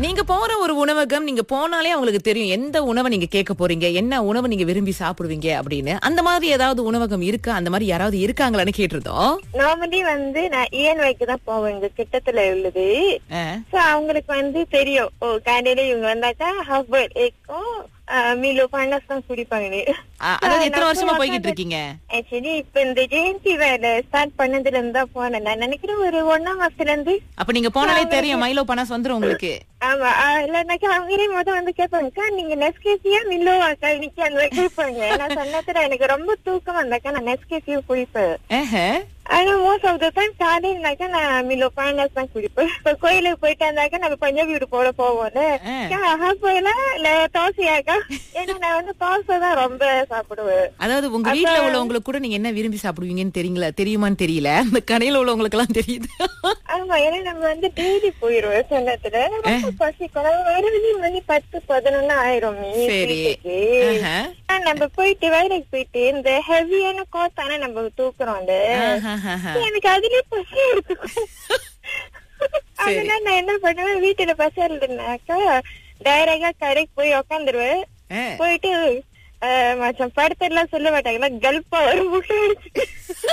நீங்க போற ஒரு உணவகம் நீங்க போனாலே அவங்களுக்கு தெரியும் எந்த உணவை நீங்க கேட்க போறீங்க என்ன உணவை நீங்க விரும்பி சாப்பிடுவீங்க அப்படின்னு அந்த மாதிரி ஏதாவது உணவகம் இருக்கா அந்த மாதிரி யாராவது இருக்காங்களான்னு கேட்டிருந்தோம் நார்மலி வந்து நான் இஎன்வைக்கு தான் போவேன் இங்க கிட்டத்துல உள்ளது ஆ. சோ அவங்களுக்கு வந்து தெரியும் ஓ காலையில இவங்க வந்தாக்கா ஹாஃப் பாயில் எக்கும் மீலோ பன்னஸ் தான் குடிப்பாங்க ஆ, அதாவது எத்தனை வருஷமா போய்கிட்டு இருக்கீங்க ஆக்சுவலி இப்ப இந்த ஜெயந்தி வேலை ஸ்டார்ட் பண்ணதுல இருந்து தான் போனேன் நான் நினைக்கிறேன் ஒரு ஒன்னாம் மாசத்துல இருந்து அப்ப நீங்க போனாலே தெரியும் மைலோ பனாஸ் வந்துரும் உங்களுக்கு ஆமா ஆஹ் இல்லைனாக்கா அவங்களே முத வந்து கேட்பாங்கக்கா நீங்க நெஸ்கேசியா மில்லோவாக்கா இன்னைக்கு அந்த மாதிரி கேட்பாங்க நான் சொன்னதுல எனக்கு ரொம்ப தூக்கம் வந்தாக்கா நான் நெஸ்கேசியும் குடிப்பேன் ஆஹா. ஆனா மோஸ்ட் ஆஃப் த டைம் காலையிலனாக்கா நான் மில்லோ பாண்டாஸ் தான் குடிப்பேன் இப்ப கோயிலுக்கு போயிட்டு வந்தாக்கா நம்ம பஞ்சாபி வீடு போட போவோம்ல ஆ. ஹாஃப் பாயிலா இல்ல தோசையாக்கா ஏன்னா நான் வந்து தோசை தான் ரொம்ப சாப்பிடுவேன் அதாவது உங்க வீட்ல உள்ளவங்களுக்கு கூட நீங்க என்ன விரும்பி சாப்பிடுவீங்கன்னு தெரியல தெரியுமான்னு தெரியல அந்த கடையில உள்ளவங்களுக்கு எல்லாம் தெரியுது ஆமா ஏன்னா நம்ம வந்து டெய்லி போயிருவோம் சொன்னதுல ரொம்ப பசிக்கும் நம்ம வர மணி பத்து பதினொன்னு ஆயிரும் சரி. வீட்டுக்கு. ஆஹா. ஆனா, நம்ம போயிட்டு வேலைக்கு போயிட்டு இந்த ஹெவியான கோத்தானே நம்ம தூக்குறோம்ல ஆஹாஹாஹா. எனக்கு அதுலயே பசி எடுத்துக்கும் அதனால நான் என்ன பண்ணுவேன் வீட்டுல பசி இருந்தேனாக்கா டைரக்டா கடைக்கு போய் உக்காந்துருவேன் ஆ. போயிட்டு அஹ், மச்சான் படத்தெல்லாம் சொல்ல மாட்டாங்களா கல்பா ஒரு முட்டை அடிச்சு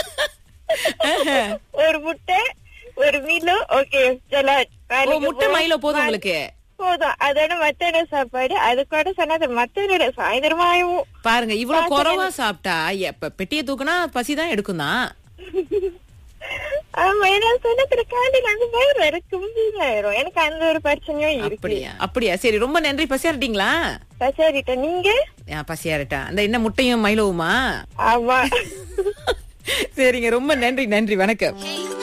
ஒரு முட்டை ஒரு மீலோ ஓகே ஓ முட்டை மைலோ போதும் உங்களுக்கு போதும் அதோட மத்தோட சாப்பாடு அது கூட சொன்னது மத்தோட சாயந்தரமாயும் பாருங்க இவ்வளவு குறைவா சாப்பிட்டா எப்ப பெட்டியை தூக்குனா பசிதான் எடுக்கும் தான் ஆமா ஏன்னா சொன்னதுல காலையில அந்த வயிறு வேற கும்பிங்காயிரும் எனக்கு அந்த ஒரு பிரச்சனையும் இருக்கு அப்படியா அப்படியா சரி ரொம்ப நன்றி பசியாரிட்டீங்களா பசாரிட்ட நீங்க பசியாரிட்டா அந்த என்ன முட்டையும் மயிலவுமா ஆமா சரிங்க ரொம்ப நன்றி நன்றி வணக்கம்